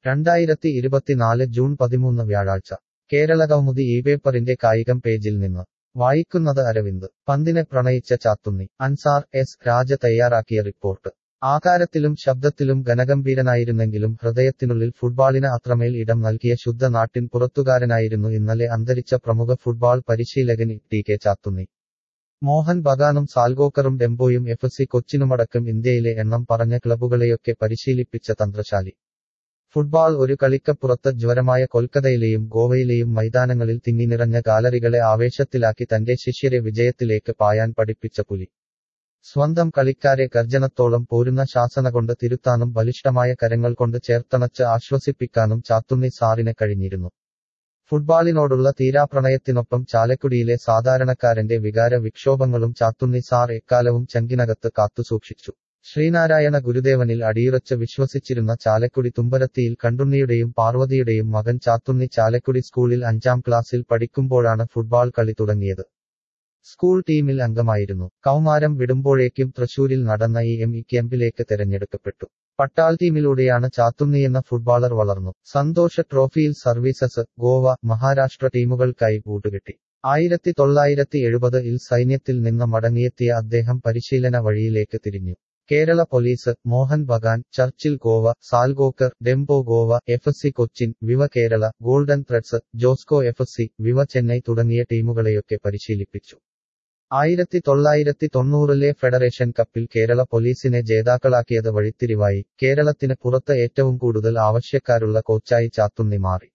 രണ്ടായിരത്തി ഇരുപത്തിനാല് ജൂൺ പതിമൂന്ന് വ്യാഴാഴ്ച കേരളകൗമുദി ഈ പേപ്പറിന്റെ കായികം പേജിൽ നിന്ന് വായിക്കുന്നത് അരവിന്ദ് പന്തിനെ പ്രണയിച്ച ചാത്തുണ്ണി അൻസാർ എസ് രാജ തയ്യാറാക്കിയ റിപ്പോർട്ട് ആകാരത്തിലും ശബ്ദത്തിലും ഘനഗംഭീരനായിരുന്നെങ്കിലും ഹൃദയത്തിനുള്ളിൽ ഫുട്ബാളിന് അത്രമേൽ ഇടം നൽകിയ ശുദ്ധ നാട്ടിൻ പുറത്തുകാരനായിരുന്നു ഇന്നലെ അന്തരിച്ച പ്രമുഖ ഫുട്ബാൾ പരിശീലകൻ ടി കെ ചാത്തുണ്ണി മോഹൻ ബഗാനും സാൽഗോക്കറും ഡെംബോയും എഫ് സി കൊച്ചിനുമടക്കം ഇന്ത്യയിലെ എണ്ണം പറഞ്ഞ ക്ലബുകളെയൊക്കെ പരിശീലിപ്പിച്ച തന്ത്രശാലി ഫുട്ബാൾ ഒരു കളിക്കപ്പുറത്ത് ജ്വരമായ കൊൽക്കത്തയിലെയും ഗോവയിലെയും മൈതാനങ്ങളിൽ തിങ്ങിനിറഞ്ഞ ഗാലറികളെ ആവേശത്തിലാക്കി തന്റെ ശിഷ്യരെ വിജയത്തിലേക്ക് പായാൻ പഠിപ്പിച്ച പുലി സ്വന്തം കളിക്കാരെ ഗർജനത്തോളം പോരുന്ന ശാസന കൊണ്ട് തിരുത്താനും ബലിഷ്ഠമായ കരങ്ങൾ കൊണ്ട് ചേർത്തണച്ച് ആശ്വസിപ്പിക്കാനും ചാത്തുണ്ണി സാറിന് കഴിഞ്ഞിരുന്നു ഫുട്ബാളിനോടുള്ള തീരാപ്രണയത്തിനൊപ്പം ചാലക്കുടിയിലെ സാധാരണക്കാരന്റെ വികാര വിക്ഷോഭങ്ങളും ചാത്തുണ്ണി സാർ എക്കാലവും ചങ്കിനകത്ത് കാത്തുസൂക്ഷിച്ചു ശ്രീനാരായണ ഗുരുദേവനിൽ അടിയുറച്ച് വിശ്വസിച്ചിരുന്ന ചാലക്കുടി തുമ്പരത്തിയിൽ കണ്ടുണ്ണിയുടെയും പാർവതിയുടെയും മകൻ ചാത്തുണ്ണി ചാലക്കുടി സ്കൂളിൽ അഞ്ചാം ക്ലാസ്സിൽ പഠിക്കുമ്പോഴാണ് ഫുട്ബാൾ കളി തുടങ്ങിയത് സ്കൂൾ ടീമിൽ അംഗമായിരുന്നു കൗമാരം വിടുമ്പോഴേക്കും തൃശൂരിൽ നടന്ന ഈ എം ഇ ക്യാമ്പിലേക്ക് തെരഞ്ഞെടുക്കപ്പെട്ടു പട്ടാൾ ടീമിലൂടെയാണ് ചാത്തുണ്ണിയെന്ന ഫുട്ബോളർ വളർന്നു സന്തോഷ ട്രോഫിയിൽ സർവീസസ് ഗോവ മഹാരാഷ്ട്ര ടീമുകൾക്കായി കൂട്ടുകെട്ടി ആയിരത്തി തൊള്ളായിരത്തി എഴുപതിൽ സൈന്യത്തിൽ നിന്ന് മടങ്ങിയെത്തിയ അദ്ദേഹം പരിശീലന വഴിയിലേക്ക് തിരിഞ്ഞു Kerala police Mohun Bagan Churchill Goa Salgaocar Dempo Goa F C Cochin Viva Kerala Golden Threads Josco F C Viva Chennai തുടങ്ങിയ ടീമുകളെയൊക്കെ പരിശീലിപ്പിച്ചു ആയിരത്തി തൊള്ളായിരത്തി തൊണ്ണൂറിലെ ഫെഡറേഷൻ കപ്പിൽ കേരള പോലീസിനെ ജേതാക്കളാക്കിയത് വഴിത്തിരിവായി കേരളത്തിന് പുറത്ത് ഏറ്റവും കൂടുതൽ ആവശ്യക്കാരുള്ള കോച്ചായി ചാത്തുണ്ണി മാറി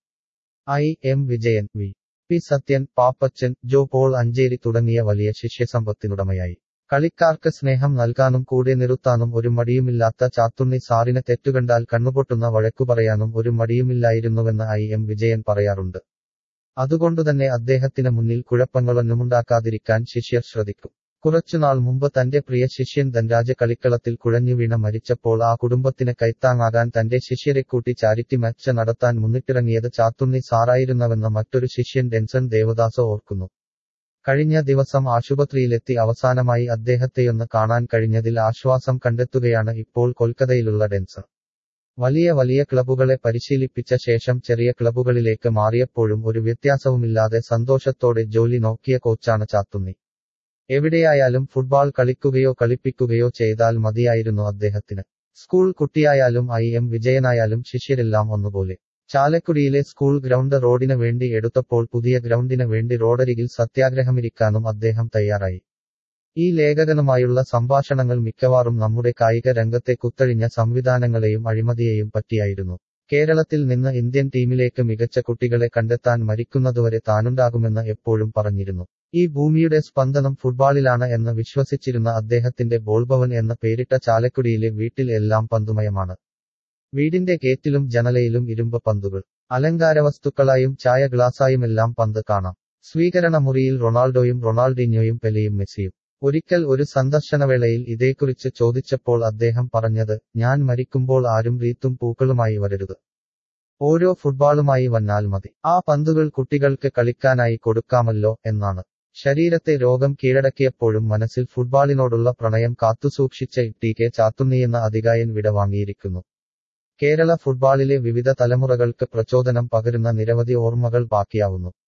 I M Vijayan V P Sathyan Pappachan Jo Paul Ancheri തുടങ്ങിയ വലിയ ശിഷ്യസമ്പത്തിനുടമയായി കളിക്കാർക്ക് സ്നേഹം നൽകാനും കൂടെ നിർത്താനും ഒരു മടിയുമില്ലാത്ത ചാത്തുണ്ണി സാറിന് തെറ്റുകണ്ടാൽ കണ്ണുപൊട്ടുന്ന വഴക്കു പറയാനും ഒരു മടിയുമില്ലായിരുന്നുവെന്ന് ഐ എം വിജയൻ പറയാറുണ്ട് അതുകൊണ്ടുതന്നെ അദ്ദേഹത്തിന് മുന്നിൽ കുഴപ്പങ്ങളൊന്നുമുണ്ടാക്കാതിരിക്കാൻ ശിഷ്യർ ശ്രദ്ധിക്കും കുറച്ചുനാൾ മുമ്പ് തന്റെ പ്രിയ ശിഷ്യൻ ധൻരാജ കളിക്കളത്തിൽ കുഴഞ്ഞു വീണ മരിച്ചപ്പോൾ ആ കുടുംബത്തിന് കൈത്താങ്ങാകാൻ തന്റെ ശിഷ്യരെ കൂട്ടി ചാരിറ്റി മാച്ച് നടത്താൻ മുന്നിട്ടിറങ്ങിയത് ചാത്തുണ്ണി സാറായിരുന്നുവെന്ന് മറ്റൊരു ശിഷ്യൻ ഡെൻസൺ ദേവദാസ് ഓർക്കുന്നു കഴിഞ്ഞ ദിവസം ആശുപത്രിയിലെത്തി അവസാനമായി അദ്ദേഹത്തെയൊന്ന് കാണാൻ കഴിഞ്ഞതിൽ ആശ്വാസം കണ്ടെത്തുകയാണ് ഇപ്പോൾ കൊൽക്കത്തയിലുള്ള ഡെൻസൺ വലിയ വലിയ ക്ലബുകളെ പരിശീലിപ്പിച്ച ശേഷം ചെറിയ ക്ലബുകളിലേക്ക് മാറിയപ്പോഴും ഒരു വ്യത്യാസവുമില്ലാതെ സന്തോഷത്തോടെ ജോലി നോക്കിയ കോച്ചാണ് ചാത്തുണ്ണി എവിടെയായാലും ഫുട്ബാൾ കളിക്കുകയോ കളിപ്പിക്കുകയോ ചെയ്താൽ മതിയായിരുന്നു അദ്ദേഹത്തിന് സ്കൂൾ കുട്ടിയായാലും ഐ എം വിജയനായാലും ശിഷ്യരെല്ലാം ഒന്നുപോലെ ചാലക്കുടിയിലെ സ്കൂൾ ഗ്രൗണ്ട് റോഡിന് വേണ്ടി എടുത്തപ്പോൾ പുതിയ ഗ്രൗണ്ടിന് വേണ്ടി റോഡരികിൽ സത്യാഗ്രഹമിരിക്കാനും അദ്ദേഹം തയ്യാറായി ഈ ലേഖകനുമായുള്ള സംഭാഷണങ്ങൾ മിക്കവാറും നമ്മുടെ കായിക രംഗത്തെ കുത്തഴിഞ്ഞ സംവിധാനങ്ങളെയും അഴിമതിയെയും പറ്റിയായിരുന്നു കേരളത്തിൽ നിന്ന് ഇന്ത്യൻ ടീമിലേക്ക് മികച്ച കുട്ടികളെ കണ്ടെത്താൻ മരിക്കുന്നതുവരെ താനുണ്ടാകുമെന്ന് എപ്പോഴും പറഞ്ഞിരുന്നു ഈ ഭൂമിയുടെ സ്പന്ദനം ഫുട്ബാളിലാണ് എന്ന് വിശ്വസിച്ചിരുന്ന അദ്ദേഹത്തിന്റെ ബോൾഭവൻ എന്ന പേരിട്ട ചാലക്കുടിയിലെ വീട്ടിൽ എല്ലാം പന്തുമയമാണ് വീടിന്റെ ഗേറ്റിലും ജനലയിലും ഇരുമ്പ് പന്തുകൾ അലങ്കാരവസ്തുക്കളായും ചായ ഗ്ലാസായുമെല്ലാം പന്ത് കാണാം സ്വീകരണ മുറിയിൽ റൊണാൾഡോയും റൊണാൾഡിഞ്ഞോയും പെലെയും മെസ്സിയും ഒരിക്കൽ ഒരു സന്ദർശനവേളയിൽ ഇതേക്കുറിച്ച് ചോദിച്ചപ്പോൾ അദ്ദേഹം പറഞ്ഞത് ഞാൻ മരിക്കുമ്പോൾ ആരും റീത്തും പൂക്കളുമായി വരരുത് ഓരോ ഫുട്ബാളുമായി വന്നാൽ മതി ആ പന്തുകൾ കുട്ടികൾക്ക് കളിക്കാനായി കൊടുക്കാമല്ലോ എന്നാണ് ശരീരത്തെ രോഗം കീഴടക്കിയപ്പോഴും മനസ്സിൽ ഫുട്ബാളിനോടുള്ള പ്രണയം കാത്തുസൂക്ഷിച്ച ടി കെ ചാത്തുണ്ണിയെന്ന അധികായൻ വിടവാങ്ങിയിരിക്കുന്നു കേരള ഫുട്ബാളിലെ വിവിധ തലമുറകൾക്ക് പ്രചോദനം പകരുന്ന നിരവധി ഓർമ്മകൾ ബാക്കിയാവുന്നു